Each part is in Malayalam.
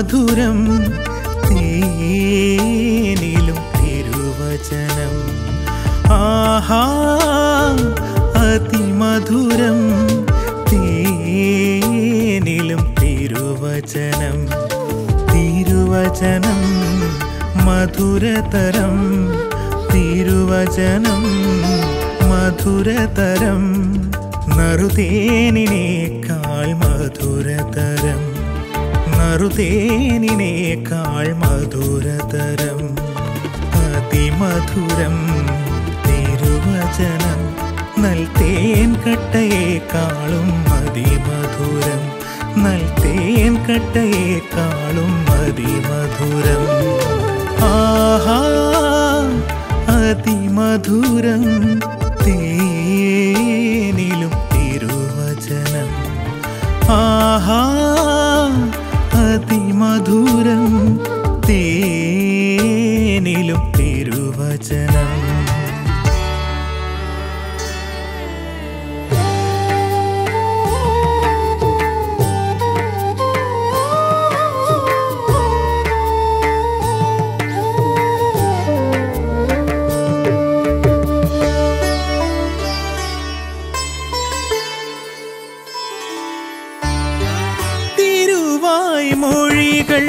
അതിമധുരം തേനിലും തിരുവചനം ആഹാ അതിമധുരം തേനിലും തിരുവചനം തിരുവചനം മധുരതരം തിരുവചനം മധുരതരം നറുതേനിനേക്കാൾ മധുരതരം നറുതേനിനേക്കാൾ മധുരതരം അതിമധുരം തിരുവചനം നൽതേൻ കട്ടയേക്കാളും അതിമധുരം നൽതേൻ കട്ടയേക്കാളും അതിമധുരം ആഹാ അതിമധുരം തേനിലും തിരുവചനം ആഹാ അതിമധുരം തേനിലും തിരുവചനം തിരുവായ് മൊഴികൾ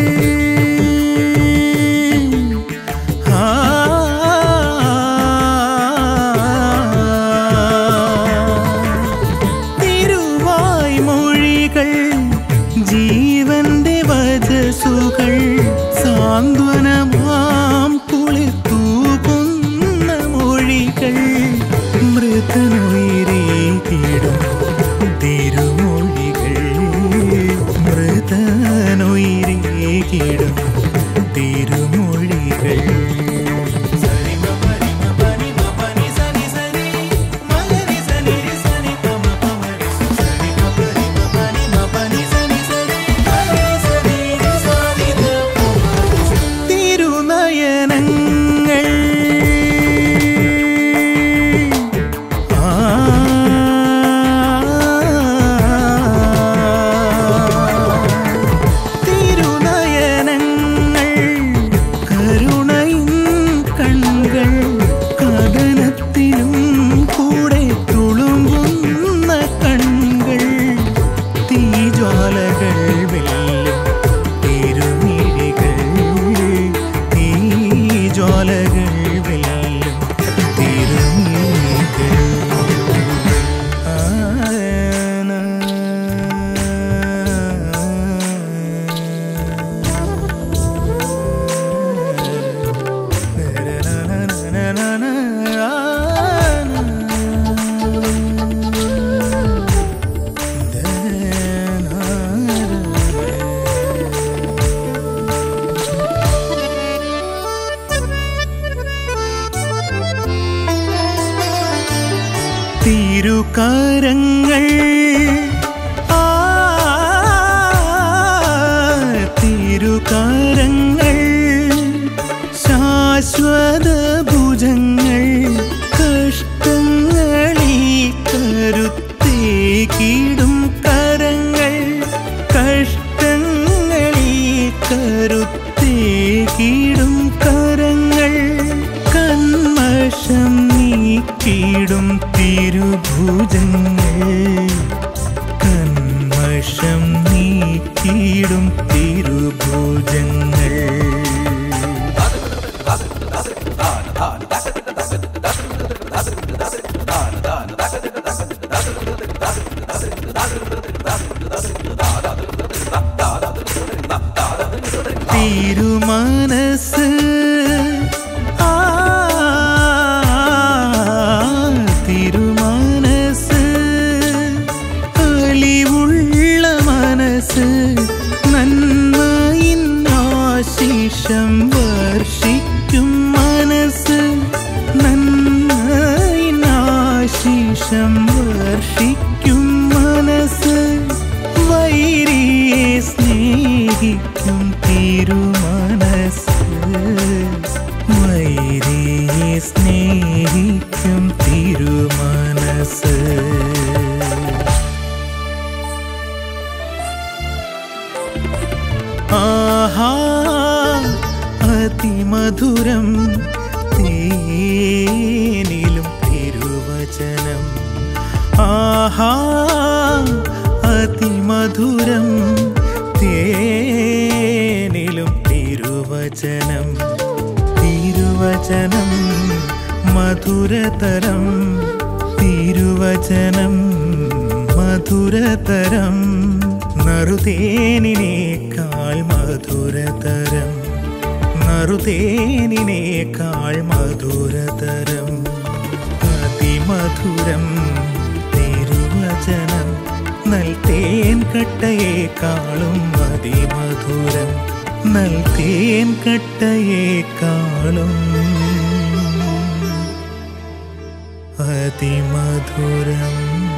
ആ തിരുവായ് മൊഴികൾ ജീവന്റെ വജസുകൾ സാന്ത്വനമാം കുളിർത്തൂകുന്ന മൊഴികൾ മൃതനുയരേകിടും തിരുമൊഴികൾ മൃതനുയരേകിടും തിരുമൊഴികൾ തിരുനയനങ്ങൾ തിരുനയനങ്ങൾ കരുണയിൻ കൺകൾ കഥനത്തിലും കൂടെ തുളുമ്പുന്ന കൺകൾ തീജ്വാലകൾ വെല്ലും തിരുമിഴികൾ തീജ്വാലകൾ വെല്ലും തിരുമിഴികൾ തിരുകരങ്ങൾ ആ തിരുകരങ്ങൾ ശാശ്വത ഭുജങ്ങൾ കഷ്ടങ്ങളീ കരുത്തേകിടും കരങ്ങൾ കഷ്ടങ്ങളീ കരുത്തേകിടും കരങ്ങൾ കന്മഷം നീക്കിടും തിരുഭുജങ്ങൾ കന്മഷം നീക്കിടും തിരുഭുജങ്ങൾ തിരുമനസ് ആ തിരുമനസ് അലിവുള്ള മനസ്സ് നന്മയിൻ ആശിഷം വർഷിക്കും മനസ്സ് നന്മയിൻ ആശിഷം വർഷിക്കും മനസ്സ് വൈരിയെ സ്നേഹിക്കും തിരുമനസ് വൈരിയെ സ്നേഹിക്കും തിരുമനസ് ആ അതിമധുരം തേനിലും തിരുവചനം ആഹാ അതിമധുരം തേനിലും തിരുവചനം തിരുവചനം മധുരതരം തിരുവചനം മധുരതരം നറുതേനിനേക്കാൾ മധുരതരം നറുതേനിനേക്കാൾ മധുരതരം അതിമധുരം തിരുവചനം നൽതേൻ കട്ടയേക്കാളും അതിമധുരം നൽതേൻ കട്ടയേക്കാളും അതിമധുരം